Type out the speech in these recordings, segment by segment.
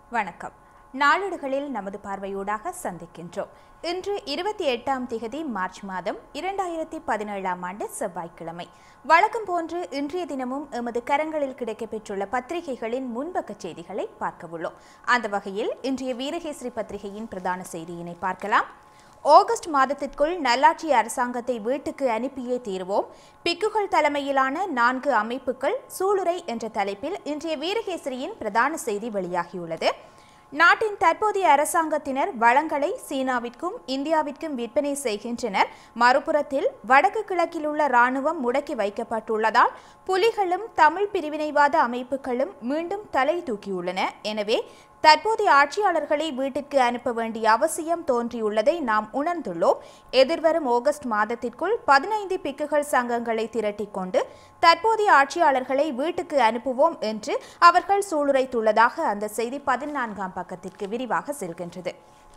வணக்கம் நாளிடுகளில் நமது பார்வையூடாக சந்திக்கின்றோம் இன்று இருபத்தி எட்டாம் திகதி மார்ச் மாதம் இரண்டாயிரத்தி பதினேழாம் ஆண்டு செவ்வாய்க்கிழமை வழக்கம் போன்று இன்றைய தினமும் எமது கரங்களில் கிடைக்கப்பெற்றுள்ள பத்திரிகைகளின் முன்பக்க செய்திகளை பார்க்க உள்ளோம் அந்த வகையில் இன்றைய வீரகேசரி பத்திரிகையின் பிரதான செய்தியினை பார்க்கலாம் ஆகஸ்ட் மாதத்திற்குள் நல்லாட்சி அரசாங்கத்தை வீட்டுக்கு அனுப்பியே தீர்வோம் பிக்குகள் தலைமையிலான நான்கு அமைப்புகள் சூளுரை என்ற தலைப்பில் இன்றைய வீரகேசரியின் பிரதான செய்தி வெளியாகியுள்ளது நாட்டின் தற்போதைய அரசாங்கத்தினர் வளங்களை சீனாவிற்கும் இந்தியாவிற்கும் விற்பனை செய்கின்றனர் மறுபுறத்தில் வடக்கு கிழக்கில் உள்ள ராணுவம் முடக்கி வைக்கப்பட்டுள்ளதால் புலிகளும் தமிழ் பிரிவினைவாத அமைப்புகளும் மீண்டும் தலை தூக்கியுள்ளன எனவே தற்போதைய ஆட்சியாளர்களை வீட்டிற்கு அனுப்ப வேண்டிய அவசியம் தோன்றியுள்ளதை நாம் உணர்ந்துள்ளோம் எதிர்வரும் ஆகஸ்ட் மாதத்திற்குள் பதினைந்து பிக்குகள் சங்கங்களை திரட்டிக் கொண்டு தற்போதைய ஆட்சியாளர்களை வீட்டுக்கு அனுப்புவோம் என்று அவர்கள் சூளுரைத்துள்ளதாக அந்த செய்தி பதினான்காம் பக்கத்திற்கு விரிவாக செல்கின்றது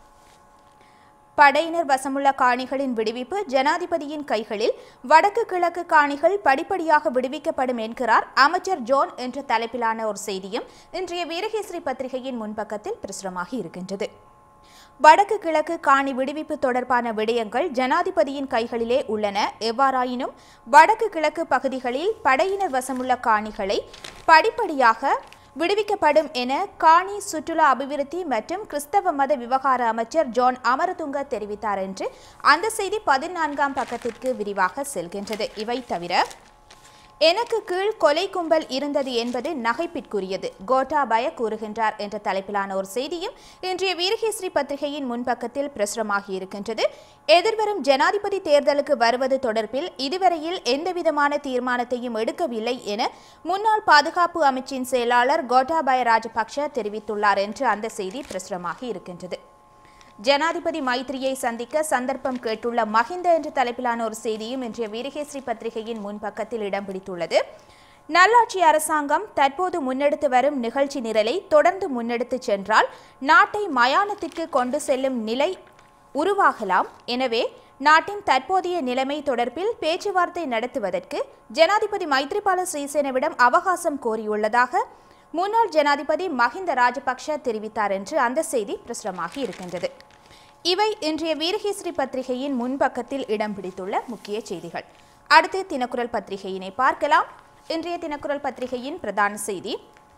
படையினர் வசமுள்ள காணிகளின் விடுவிப்பு ஜனாதிபதியின் கைகளில் வடக்கு கிழக்கு காணிகள் படிப்படியாக விடுவிக்கப்படும் என்கிறார் அமைச்சர் ஜோன் என்ற தலைப்பிலான ஒரு செய்தியும் இன்றைய வீரகேசரி பத்திரிகையின் முன்பக்கத்தில் பிரசுரமாகி இருக்கின்றது வடக்கு கிழக்கு காணி விடுவிப்பு தொடர்பான விடயங்கள் ஜனாதிபதியின் கைகளிலே உள்ளன எவ்வாறாயினும் வடக்கு கிழக்கு பகுதிகளில் படையினர் வசமுள்ள காணிகளை படிப்படியாக விடுவிக்கப்படும் என காணி சுற்றுலா அபிவிருத்தி மற்றும் கிறிஸ்தவ மத விவகார அமைச்சர் ஜான் அமரதுங்க தெரிவித்தார் என்று அந்த செய்தி பதினான்காம் பக்கத்திற்கு விரிவாக செல்கின்றது இவை தவிர எனக்கு கீழ் கொலை கும்பல் இருந்தது என்பது நகைப்பிற்குரியது கோட்டாபய கூறுகின்றார் என்ற தலைப்பிலான ஒரு செய்தியும் இன்றைய வீரகேசரி பத்திரிகையின் முன்பக்கத்தில் பிரசுரமாகி இருக்கின்றது எதிர்வரும் ஜனாதிபதி தேர்தலுக்கு வருவது தொடர்பில் இதுவரையில் எந்தவிதமான தீர்மானத்தையும் எடுக்கவில்லை என முன்னாள் பாதுகாப்பு அமைச்சின் செயலாளர் கோட்டாபய ராஜபக்ஷ தெரிவித்துள்ளார் என்று அந்த செய்தி பிரசுரமாகி இருக்கின்றது ஜனாதிபதி மைத்ரியை சந்திக்க சந்தர்ப்பம் கேட்டுள்ள மஹிந்த என்ற தலைப்பிலான ஒரு செய்தியும் இன்றைய வீரகேசரி பத்திரிகையின் முன்பக்கத்தில் இடம் பிடித்துள்ளது நல்லாட்சி அரசாங்கம் தற்போது முன்னெடுத்து வரும் நிகழ்ச்சி நிரலை தொடர்ந்து முன்னெடுத்து சென்றால் நாட்டை மயானத்திற்கு கொண்டு செல்லும் நிலை உருவாகலாம் எனவே நாட்டின் தற்போதைய நிலைமை தொடர்பில் பேச்சுவார்த்தை நடத்துவதற்கு ஜனாதிபதி மைத்ரிபால ஸ்ரீசேனவிடம் அவகாசம் கோரியுள்ளதாக முன்னாள் ஜனாதிபதி மஹிந்த ராஜபக்ஷ தெரிவித்தார் என்று அந்த செய்தி பிரசுரமாகி இருக்கின்றது இவை இன்றைய வீரகேசரி பத்திரிகையின் முன்பக்கத்தில் இடம் பிடித்துள்ள முக்கிய செய்திகள் அடுத்து தினக்குரல் பத்திரிகையினை பார்க்கலாம் இன்றைய தினக்குரல் பத்திரிகையின் பிரதான செய்தி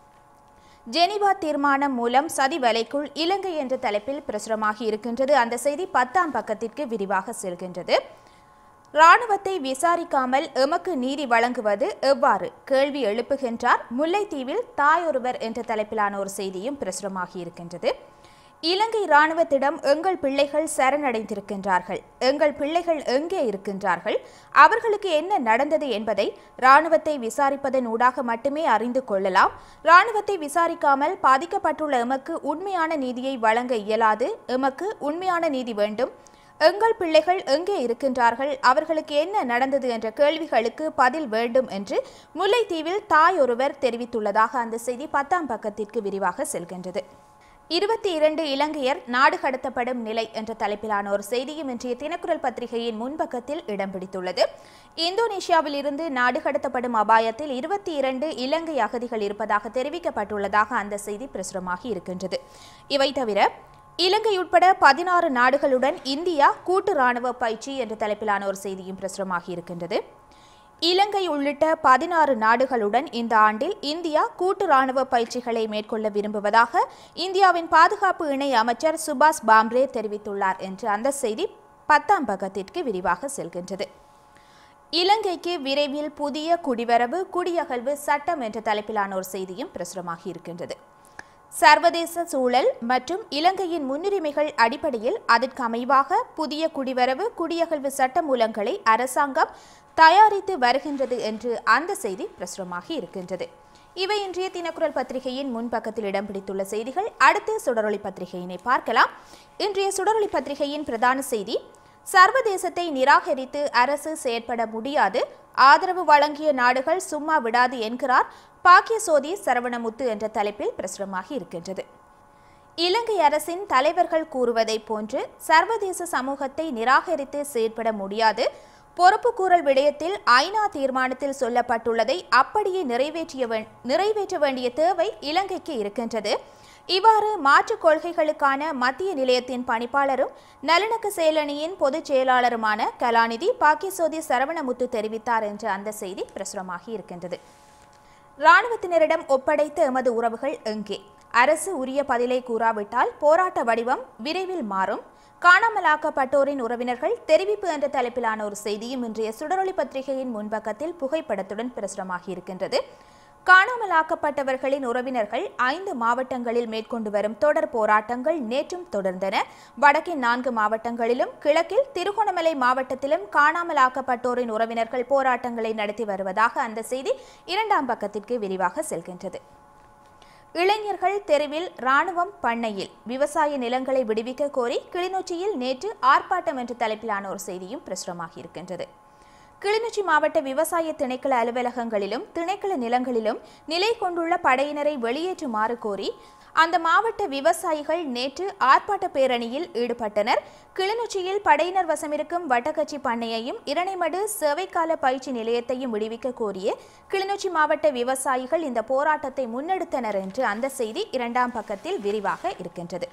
ஜெனிவா தீர்மானம் மூலம் சதி வலைக்குள் இலங்கை என்ற தலைப்பில் பிரசுரமாகி இருக்கின்றது அந்த செய்தி பத்தாம் பக்கத்திற்கு விரிவாக செல்கின்றது ராணுவத்தை விசாரிக்காமல் எமக்கு நீதி வழங்குவது எவ்வாறு கேள்வி எழுப்புகின்றார் முல்லைத்தீவில் தாயொருவர் என்ற தலைப்பிலான ஒரு செய்தியும் பிரசுரமாகி இருக்கின்றது இலங்கை ராணுவத்திடம் எங்கள் பிள்ளைகள் சரணடைந்திருக்கின்றார்கள் எங்கள் பிள்ளைகள் எங்கே இருக்கின்றார்கள் அவர்களுக்கு என்ன நடந்தது என்பதை ராணுவத்தை விசாரிப்பதன் ஊடாக மட்டுமே அறிந்து கொள்ளலாம் ராணுவத்தை விசாரிக்காமல் பாதிக்கப்பட்டுள்ள எமக்கு உண்மையான நீதியை வழங்க இயலாது எமக்கு உண்மையான நீதி வேண்டும் எங்கள் பிள்ளைகள் எங்கே இருக்கின்றார்கள் அவர்களுக்கு என்ன நடந்தது என்ற கேள்விகளுக்கு பதில் வேண்டும் என்று முல்லைத்தீவில் தாய் ஒருவர் தெரிவித்துள்ளதாக அந்த செய்தி பத்தாம் பக்கத்திற்கு விரிவாக செல்கின்றது இருபத்தி இரண்டு இலங்கையர் நாடு கடத்தப்படும் நிலை என்ற தலைப்பிலான ஒரு செய்தியும் இன்றைய தினக்குரல் பத்திரிகையின் முன்பக்கத்தில் இடம் பிடித்துள்ளது இந்தோனேஷியாவில் இருந்து நாடு கடத்தப்படும் அபாயத்தில் இருபத்தி இரண்டு இலங்கை அகதிகள் இருப்பதாக தெரிவிக்கப்பட்டுள்ளதாக அந்த செய்தி பிரசுரமாகி இருக்கின்றது இவை தவிர இலங்கை உட்பட பதினாறு நாடுகளுடன் இந்தியா கூட்டு ராணுவ பயிற்சி என்ற தலைப்பிலான ஒரு செய்தியும் பிரசுரமாகி இருக்கின்றது இலங்கை உள்ளிட்ட பதினாறு நாடுகளுடன் இந்த ஆண்டில் இந்தியா கூட்டு ராணுவ பயிற்சிகளை மேற்கொள்ள விரும்புவதாக இந்தியாவின் பாதுகாப்பு இணை அமைச்சர் சுபாஷ் பாம்ரே தெரிவித்துள்ளார் என்று அந்த செய்தி பத்தாம் பக்கத்திற்கு விரிவாக செல்கின்றது இலங்கைக்கு விரைவில் புதிய குடிவரவு குடியகழ்வு சட்டம் என்ற தலைப்பிலான ஒரு செய்தியும் பிரசுரமாகி இருக்கின்றது சர்வதேச சூழல் மற்றும் இலங்கையின் முன்னுரிமைகள் அடிப்படையில் அதற்கு அமைவாக புதிய குடிவரவு குடியகழ்வு சட்ட மூலங்களை அரசாங்கம் தயாரித்து வருகின்றது என்று அந்த செய்தி பிரசுரமாகி இருக்கின்றது இவை இன்றைய தினக்குரல் பத்திரிகையின் முன்பக்கத்தில் இடம் பிடித்துள்ள செய்திகள் அடுத்து சுடரொளி பத்திரிகையினை பார்க்கலாம் இன்றைய சுடரொளி பத்திரிகையின் பிரதான செய்தி சர்வதேசத்தை நிராகரித்து அரசு செயற்பட முடியாது ஆதரவு வழங்கிய நாடுகள் சும்மா விடாது என்கிறார் பாக்கியசோதி சரவணமுத்து என்ற தலைப்பில் பிரசுரமாகி இருக்கின்றது இலங்கை அரசின் தலைவர்கள் கூறுவதைப் போன்று சர்வதேச சமூகத்தை நிராகரித்து செயற்பட முடியாது பொறுப்புக்கூறல் விடயத்தில் ஐநா தீர்மானத்தில் சொல்லப்பட்டுள்ளதை அப்படியே நிறைவேற்றிய வே- நிறைவேற்ற வேண்டிய தேவை இலங்கைக்கு இருக்கின்றது இவ்வாறு மாற்றுக் கொள்கைகளுக்கான மத்திய நிலையத்தின் பணிப்பாளரும் நல்லிணக்க செயலணியின் பொதுச் செயலாளருமான கலாநிதி பாக்கியசோதி சரவணமுத்து தெரிவித்தார் என்ற அந்த செய்தி பிரசுரமாகி இருக்கின்றது இராணுவத்தினரிடம் ஒப்படைத்த எமது உறவுகள் எங்கே அரசு உரிய பதிலை கூறாவிட்டால் போராட்ட வடிவம் விரைவில் மாறும் காணாமலாக்கப்பட்டோரின் உறவினர்கள் தெரிவிப்பு என்ற தலைப்பிலான ஒரு செய்தியும் இன்றைய சுடரொளி பத்திரிகையின் முன்பக்கத்தில் புகைப்படத்துடன் பிரசுரமாகி இருக்கின்றது காணாமலாக்கப்பட்டவர்களின் உறவினர்கள் ஐந்து மாவட்டங்களில் மேற்கொண்டு வரும் தொடர் போராட்டங்கள் நேற்றும் தொடர்ந்தன வடக்கின் நான்கு மாவட்டங்களிலும் கிழக்கில் திருகோணமலை மாவட்டத்திலும் காணாமலாக்கப்பட்டோரின் உறவினர்கள் போராட்டங்களை நடத்தி வருவதாக அந்த செய்தி இரண்டாம் பக்கத்திற்கு விரிவாக செல்கின்றது இளைஞர்கள் தெருவில் ராணுவம் பண்ணையில் விவசாய நிலங்களை விடுவிக்க கோரி கிளிநொச்சியில் நேற்று ஆர்ப்பாட்டம் என்ற தலைப்பிலான ஒரு செய்தியும் பிரசுரமாகி இருக்கின்றது கிளிநொச்சி மாவட்ட விவசாய திணைக்கள அலுவலகங்களிலும் திணைக்கள நிலங்களிலும் நிலை கொண்டுள்ள படையினரை வெளியேற்றுமாறு கோரி அந்த மாவட்ட விவசாயிகள் நேற்று ஆர்ப்பாட்ட பேரணியில் ஈடுபட்டனர் கிளிநொச்சியில் படையினர் வசமிருக்கும் வட்டக்கச்சி பண்ணையையும் இரணைமடு சேவைக்கால பயிற்சி நிலையத்தையும் விடுவிக்க கோரிய கிளிநொச்சி மாவட்ட விவசாயிகள் இந்த போராட்டத்தை முன்னெடுத்தனர் என்று அந்த செய்தி இரண்டாம் பக்கத்தில் விரிவாக இருக்கின்றது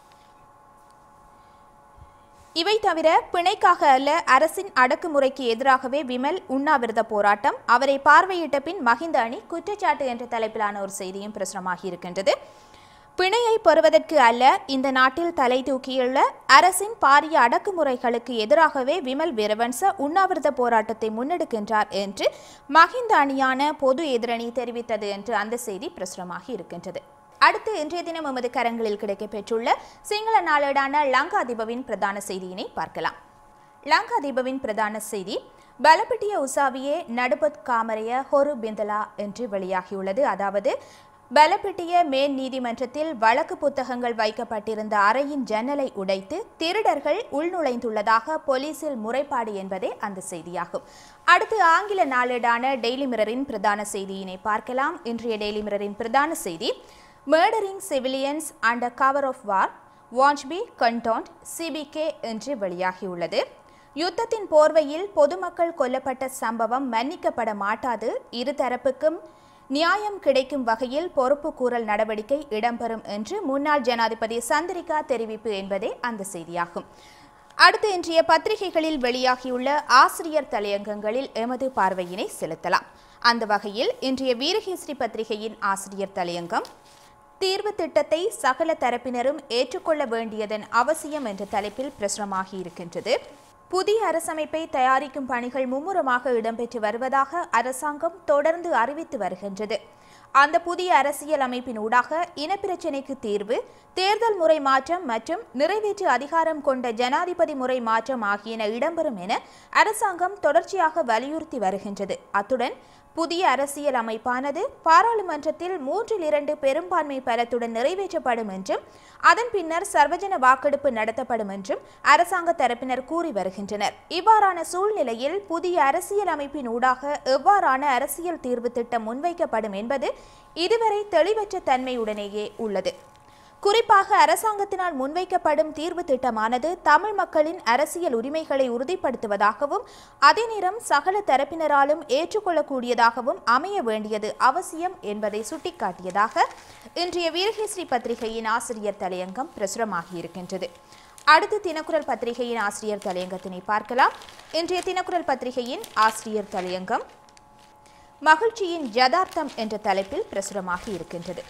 இவை தவிர பிணைக்காக அல்ல அரசின் அடக்குமுறைக்கு எதிராகவே விமல் உண்ணாவிரத போராட்டம் அவரை பார்வையிட்ட பின் மஹிந்த அணி குற்றச்சாட்டு என்ற தலைப்பிலான ஒரு செய்தியும் பிரசுரமாகி இருக்கின்றது பிணையை பெறுவதற்கு அல்ல இந்த நாட்டில் தலை தூக்கியுள்ள அரசின் பாரிய அடக்குமுறைகளுக்கு எதிராகவே விமல் வீரவன்ச உண்ணாவிரத போராட்டத்தை முன்னெடுக்கின்றார் என்று மஹிந்த அணியான பொது எதிரணி தெரிவித்தது என்று அந்த செய்தி பிரசுரமாகி இருக்கின்றது அடுத்து இன்றைய தினம் எமது கரங்களில் கிடைக்கப்பெற்றுள்ள சிங்கள நாளேடான லங்காதீபவின் பிரதான செய்தியினை பார்க்கலாம் லங்காதீபவின் பிரதான செய்தி பலப்பட்டிய உசாவியே நடுபத் காமரைய ஹொரு பிந்தலா என்று வெளியாகியுள்ளது அதாவது பலப்பிட்டிய மேல் நீதிமன்றத்தில் வழக்கு புத்தகங்கள் வைக்கப்பட்டிருந்த அறையின் ஜன்னலை உடைத்து திருடர்கள் உள்நுழைந்துள்ளதாக போலீசில் முறைப்பாடு என்பதே அந்த செய்தியாகும் அடுத்து ஆங்கில நாளேடான டெய்லி மிரரின் பிரதான செய்தியினை பார்க்கலாம் இன்றைய டெய்லி மிரரின் பிரதான செய்தி murdering civilians under cover of war வாஞ்ச் பி கண்டோன்ட் சிபிகே என்று வெளியாகியுள்ளது யுத்தத்தின் போர்வையில் பொதுமக்கள் கொல்லப்பட்ட சம்பவம் மன்னிக்கப்பட மாட்டாது இருதரப்புக்கும் நியாயம் கிடைக்கும் வகையில் பொறுப்பு கூறல் நடவடிக்கை இடம்பெறும் என்று முன்னாள் ஜனாதிபதி சந்திரிகா தெரிவிப்பு என்பதே அந்த செய்தியாகும் அடுத்து இன்றைய பத்திரிகைகளில் வெளியாகியுள்ள ஆசிரியர் தலையங்கங்களில் எமது பார்வையினை செலுத்தலாம் அந்த வகையில் இன்றைய வீரகேசரி பத்திரிகையின் ஆசிரியர் தலையங்கம் தீர்வு திட்டத்தை சகல தரப்பினரும் ஏற்றுக்கொள்ள வேண்டியதன் அவசியம் என்ற தலைப்பில் பிரசுரமாகி இருக்கின்றது புதிய அரசமைப்பை தயாரிக்கும் பணிகள் மும்முரமாக இடம்பெற்று வருவதாக அரசாங்கம் தொடர்ந்து அறிவித்து வருகின்றது அந்த புதிய அரசியல் அமைப்பின் ஊடாக இனப்பிரச்சினைக்கு தீர்வு தேர்தல் முறை மாற்றம் மற்றும் நிறைவேற்று அதிகாரம் கொண்ட ஜனாதிபதி முறை மாற்றம் ஆகியன இடம்பெறும் என அரசாங்கம் தொடர்ச்சியாக வலியுறுத்தி வருகின்றது அத்துடன் புதிய அரசியல் அமைப்பானது பாராளுமன்றத்தில் மூன்றில் இரண்டு பெரும்பான்மை பலத்துடன் நிறைவேற்றப்படும் என்றும் அதன் பின்னர் சர்வஜன வாக்கெடுப்பு நடத்தப்படும் என்றும் அரசாங்க தரப்பினர் கூறி வருகின்றனர் இவ்வாறான சூழ்நிலையில் புதிய அரசியல் அமைப்பின் ஊடாக எவ்வாறான அரசியல் தீர்வு திட்டம் முன்வைக்கப்படும் என்பது இதுவரை தெளிவற்ற தன்மையுடனேயே உள்ளது குறிப்பாக அரசாங்கத்தினால் முன்வைக்கப்படும் தீர்வு திட்டமானது தமிழ் மக்களின் அரசியல் உரிமைகளை உறுதிப்படுத்துவதாகவும் அதே நேரம் சகல தரப்பினராலும் ஏற்றுக்கொள்ளக்கூடியதாகவும் அமைய வேண்டியது அவசியம் என்பதை சுட்டிக்காட்டியதாக இன்றைய வீரகேசரி பத்திரிகையின் ஆசிரியர் தலையங்கம் பிரசுரமாகியிருக்கின்றது அடுத்து தினக்குரல் பத்திரிகையின் ஆசிரியர் தலையங்கத்தினை பார்க்கலாம் இன்றைய தினக்குரல் பத்திரிகையின் ஆசிரியர் தலையங்கம் மகிழ்ச்சியின் யதார்த்தம் என்ற தலைப்பில் பிரசுரமாகி இருக்கின்றது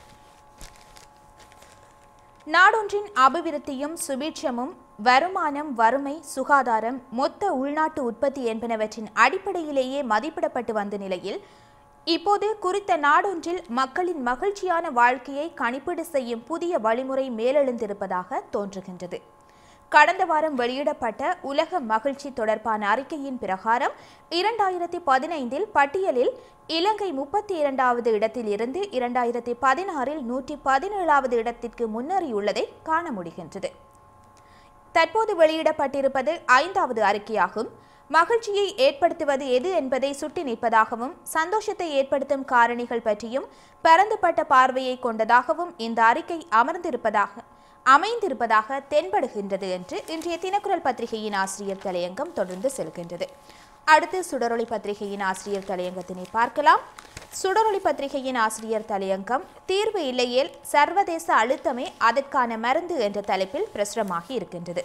நாடொன்றின் அபிவிருத்தியும் சுபீட்சமும் வருமானம் வறுமை சுகாதாரம் மொத்த உள்நாட்டு உற்பத்தி என்பனவற்றின் அடிப்படையிலேயே மதிப்பிடப்பட்டு வந்த நிலையில் இப்போது குறித்த நாடொன்றில் மக்களின் மகிழ்ச்சியான வாழ்க்கையை கணிப்பீடு செய்யும் புதிய வழிமுறை மேலெழுந்திருப்பதாக தோன்றுகின்றது கடந்த வாரம் வெளியிடப்பட்ட உலக மகிழ்ச்சி தொடர்பான அறிக்கையின் பிரகாரம் இரண்டாயிரத்தி பதினைந்தில் பட்டியலில் இலங்கை முப்பத்தி இரண்டாவது இடத்தில் இருந்து இரண்டாயிரத்தி பதினாறில் நூற்றி பதினேழாவது இடத்திற்கு முன்னேறியுள்ளதை காண முடிகின்றது தற்போது வெளியிடப்பட்டிருப்பது ஐந்தாவது அறிக்கையாகும் மகிழ்ச்சியை ஏற்படுத்துவது எது என்பதை சுட்டி நிற்பதாகவும் சந்தோஷத்தை ஏற்படுத்தும் காரணிகள் பற்றியும் பரந்துபட்ட பார்வையை கொண்டதாகவும் இந்த அறிக்கை அமர்ந்திருப்பதாக அமைந்திருப்பதாக தென்படுகின்றது என்று இன்றைய தினக்குரல் பத்திரிகையின் ஆசிரியர் தலையங்கம் தொடர்ந்து செல்கின்றது அடுத்து சுடரொளி பத்திரிகையின் ஆசிரியர் தலையங்கத்தினை பார்க்கலாம் சுடரொளி பத்திரிகையின் ஆசிரியர் தலையங்கம் தீர்வு இல்லையேல் சர்வதேச அழுத்தமே அதற்கான மருந்து என்ற தலைப்பில் பிரசுரமாகி இருக்கின்றது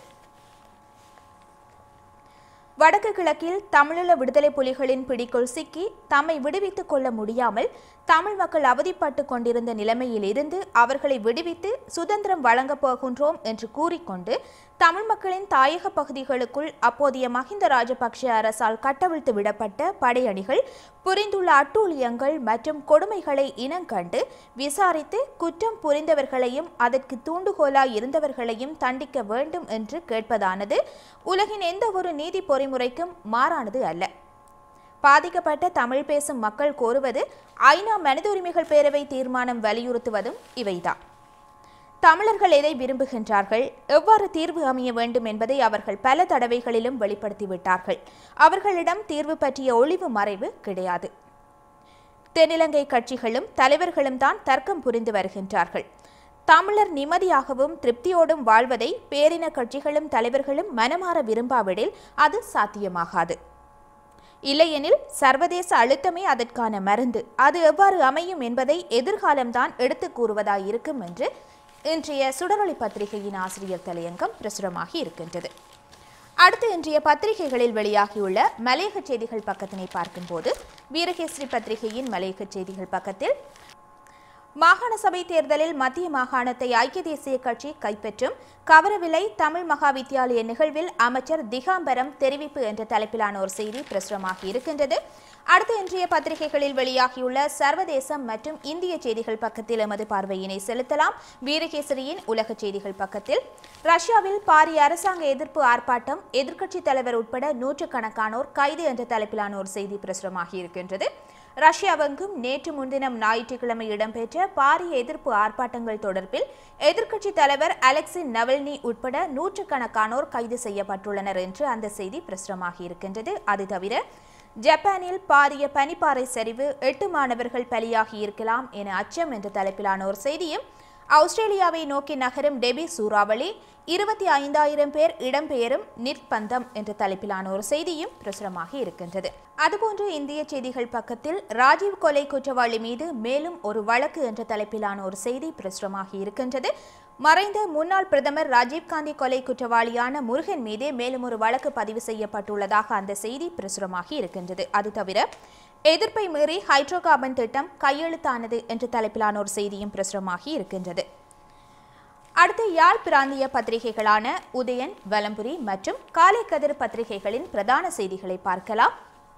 வடக்கு கிழக்கில் தமிழீழ விடுதலை புலிகளின் பிடிக்குள் சிக்கி தம்மை விடுவித்துக் கொள்ள முடியாமல் தமிழ் மக்கள் அவதிப்பட்டு கொண்டிருந்த நிலைமையில் இருந்து அவர்களை விடுவித்து சுதந்திரம் வழங்கப் போகின்றோம் என்று கூறிக்கொண்டு தமிழ் மக்களின் தாயக பகுதிகளுக்குள் அப்போதைய மஹிந்த ராஜபக்ஷ அரசால் கட்டவிழ்த்து விடப்பட்ட படையணிகள் புரிந்துள்ள அட்டூழியங்கள் மற்றும் கொடுமைகளை இனங்கண்டு விசாரித்து குற்றம் புரிந்தவர்களையும் அதற்கு தூண்டுகோலாய் இருந்தவர்களையும் தண்டிக்க வேண்டும் என்று கேட்பதானது உலகின் எந்த ஒரு நீதி பொறிமுறைக்கும் மாறானது அல்ல பாதிக்கப்பட்ட தமிழ் பேசும் மக்கள் கோருவது ஐநா மனித உரிமைகள் பேரவை தீர்மானம் வலியுறுத்துவதும் இவைதான் தமிழர்கள் எதை விரும்புகின்றார்கள் எவ்வாறு தீர்வு அமைய வேண்டும் என்பதை அவர்கள் பல தடவைகளிலும் வெளிப்படுத்திவிட்டார்கள் அவர்களிடம் தீர்வு பற்றிய ஒளிவு மறைவு கிடையாது தென்னிலங்கை கட்சிகளும் தலைவர்களும் தான் தர்க்கம் புரிந்து வருகின்றார்கள் தமிழர் நிம்மதியாகவும் திருப்தியோடும் வாழ்வதை பேரின கட்சிகளும் தலைவர்களும் மனமாற விரும்பாவிடில் அது சாத்தியமாகாது இல்லையெனில் சர்வதேச அழுத்தமே அதற்கான மருந்து அது எவ்வாறு அமையும் என்பதை எதிர்காலம்தான் எடுத்துக் கூறுவதாயிருக்கும் என்று இன்றைய சுடரொளி பத்திரிகையின் ஆசிரியர் தலையங்கம் பிரசுரமாகி இருக்கின்றது அடுத்து இன்றைய பத்திரிகைகளில் வெளியாகியுள்ள மலையக செய்திகள் பக்கத்தினை பார்க்கும்போது வீரகேசரி பத்திரிகையின் மலையக செய்திகள் பக்கத்தில் மாகாண சபை தேர்தலில் மத்திய மாகாணத்தை ஐக்கிய தேசிய கட்சி கைப்பற்றும் கவரவில்லை தமிழ் மகா வித்தியாலய நிகழ்வில் அமைச்சர் திகாம்பரம் தெரிவிப்பு என்ற தலைப்பிலான ஒரு செய்தி பிரசுரமாகி இருக்கின்றது அடுத்து இன்றைய பத்திரிகைகளில் வெளியாகியுள்ள சர்வதேசம் மற்றும் இந்திய செய்திகள் பக்கத்தில் எமது பார்வையினை செலுத்தலாம் வீரகேசரியின் உலக செய்திகள் பக்கத்தில் ரஷ்யாவில் பாரிய அரசாங்க எதிர்ப்பு ஆர்ப்பாட்டம் எதிர்க்கட்சித் தலைவர் உட்பட நூற்றுக்கணக்கானோர் கைது என்ற தலைப்பிலான ஒரு செய்தி பிரசுரமாகி இருக்கின்றது ரஷ்யாவெங்கும் நேற்று முன்தினம் ஞாயிற்றுக்கிழமை இடம்பெற்ற பாரிய எதிர்ப்பு ஆர்ப்பாட்டங்கள் தொடர்பில் எதிர்க்கட்சித் தலைவர் அலெக்சி நவல்னி உட்பட நூற்றுக்கணக்கானோர் கைது செய்யப்பட்டுள்ளனர் என்று அந்த செய்தி பிரசுரமாகி இருக்கின்றது அது தவிர ஜப்பானில் பாரிய பனிப்பாறை சரிவு எட்டு மாணவர்கள் பலியாகி இருக்கலாம் என அச்சம் என்ற தலைப்பிலான ஒரு செய்தியும் ஆஸ்திரேலியாவை நோக்கி நகரும் டெபி சூறாவளி இருபத்தி ஐந்தாயிரம் பேர் இடம்பெயரும் நிர்பந்தம் என்ற தலைப்பிலான ஒரு செய்தியும் பிரசுரமாகி இருக்கின்றது அதுபோன்று இந்திய செய்திகள் பக்கத்தில் ராஜீவ் கொலை குற்றவாளி மீது மேலும் ஒரு வழக்கு என்ற தலைப்பிலான ஒரு செய்தி பிரசுரமாகி இருக்கின்றது மறைந்த முன்னாள் பிரதமர் ராஜீவ்காந்தி கொலை குற்றவாளியான முருகன் மீது மேலும் ஒரு வழக்கு பதிவு செய்யப்பட்டுள்ளதாக அந்த செய்தி பிரசுரமாகி இருக்கின்றது அது தவிர எதிர்ப்பை மீறி ஹைட்ரோ கார்பன் திட்டம் கையெழுத்தானது என்ற தலைப்பிலான ஒரு செய்தியும் பிரசுரமாகி இருக்கின்றது அடுத்து யாழ் பிராந்திய பத்திரிகைகளான உதயன் வலம்புரி மற்றும் காலை கதிர் பத்திரிகைகளின் பிரதான செய்திகளை பார்க்கலாம்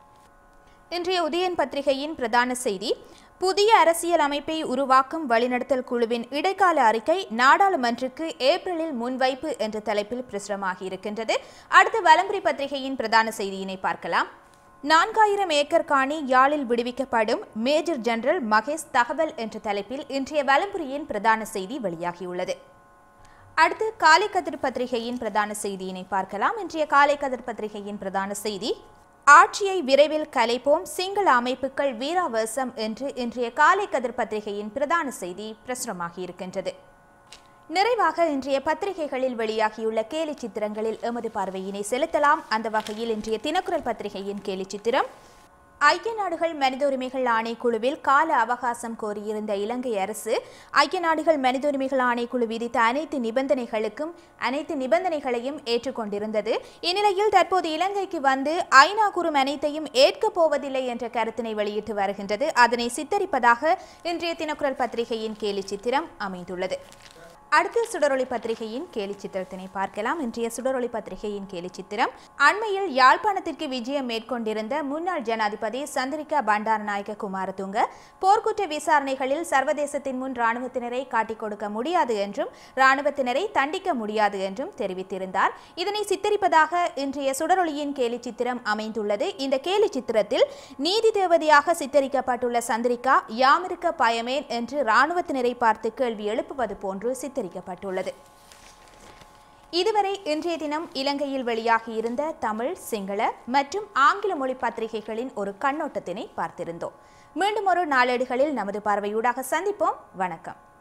இன்றைய உதயன் பத்திரிகையின் பிரதான செய்தி புதிய அரசியல் அமைப்பை உருவாக்கும் வழிநடத்தல் குழுவின் இடைக்கால அறிக்கை நாடாளுமன்றக்கு ஏப்ரலில் முன்வைப்பு என்ற தலைப்பில் பிரசுரமாகி இருக்கின்றது அடுத்து வலம்புரி பத்திரிகையின் பிரதான செய்தியினை பார்க்கலாம் நான்காயிரம் ஏக்கர் காணி யாழில் விடுவிக்கப்படும் மேஜர் ஜெனரல் மகேஷ் தகவல் என்ற தலைப்பில் இன்றைய வலம்புரியின் பிரதான செய்தி வெளியாகியுள்ளது அடுத்து காலை கதிர் பத்திரிகையின் பிரதான செய்தியினை பார்க்கலாம் இன்றைய காலை கதிர் பத்திரிகையின் பிரதான செய்தி ஆட்சியை விரைவில் கலைப்போம் சிங்கள அமைப்புகள் வீராவசம் என்று இன்றைய காலை கதிர் பத்திரிகையின் பிரதான செய்தி பிரசுரமாகி இருக்கின்றது நிறைவாக இன்றைய பத்திரிகைகளில் வெளியாகியுள்ள கேலி சித்திரங்களில் எமது பார்வையினை செலுத்தலாம் அந்த வகையில் இன்றைய தினக்குரல் பத்திரிகையின் கேலி சித்திரம் ஐக்கிய நாடுகள் மனித உரிமைகள் ஆணைக்குழுவில் கால அவகாசம் கோரியிருந்த இலங்கை அரசு ஐக்கிய நாடுகள் மனித உரிமைகள் ஆணைக்குழு விதித்த அனைத்து நிபந்தனைகளுக்கும் அனைத்து நிபந்தனைகளையும் ஏற்றுக்கொண்டிருந்தது இந்நிலையில் தற்போது இலங்கைக்கு வந்து ஐநா கூறும் அனைத்தையும் ஏற்கப் போவதில்லை என்ற கருத்தினை வெளியிட்டு வருகின்றது அதனை சித்தரிப்பதாக இன்றைய தினக்குரல் பத்திரிகையின் கேலி சித்திரம் அமைந்துள்ளது அடுத்து சுடரொளி பத்திரிகையின் கேலி சித்திரத்தினை பார்க்கலாம் இன்றைய சுடரொளி பத்திரிகையின் கேலி சித்திரம் அண்மையில் யாழ்ப்பாணத்திற்கு விஜயம் மேற்கொண்டிருந்த முன்னாள் ஜனாதிபதி சந்திரிகா பண்டாரநாயக்க குமாரதுங்க போர்க்குற்ற விசாரணைகளில் சர்வதேசத்தின் முன் ராணுவத்தினரை காட்டிக் கொடுக்க முடியாது என்றும் ராணுவத்தினரை தண்டிக்க முடியாது என்றும் தெரிவித்திருந்தார் இதனை சித்தரிப்பதாக இன்றைய சுடரொளியின் கேலி சித்திரம் அமைந்துள்ளது இந்த கேலி சித்திரத்தில் நீதி தேவதையாக சித்தரிக்கப்பட்டுள்ள சந்திரிகா யாமிருக்க பயமேன் என்று ராணுவத்தினரை பார்த்து கேள்வி எழுப்புவது போன்று சித்தரிக்கப்பட்டுள்ளது இதுவரை இன்றைய தினம் இலங்கையில் வெளியாகியிருந்த தமிழ் சிங்கள மற்றும் ஆங்கில மொழி பத்திரிகைகளின் ஒரு கண்ணோட்டத்தினை பார்த்திருந்தோம் மீண்டும் ஒரு நாளேடுகளில் நமது பார்வையூடாக சந்திப்போம் வணக்கம்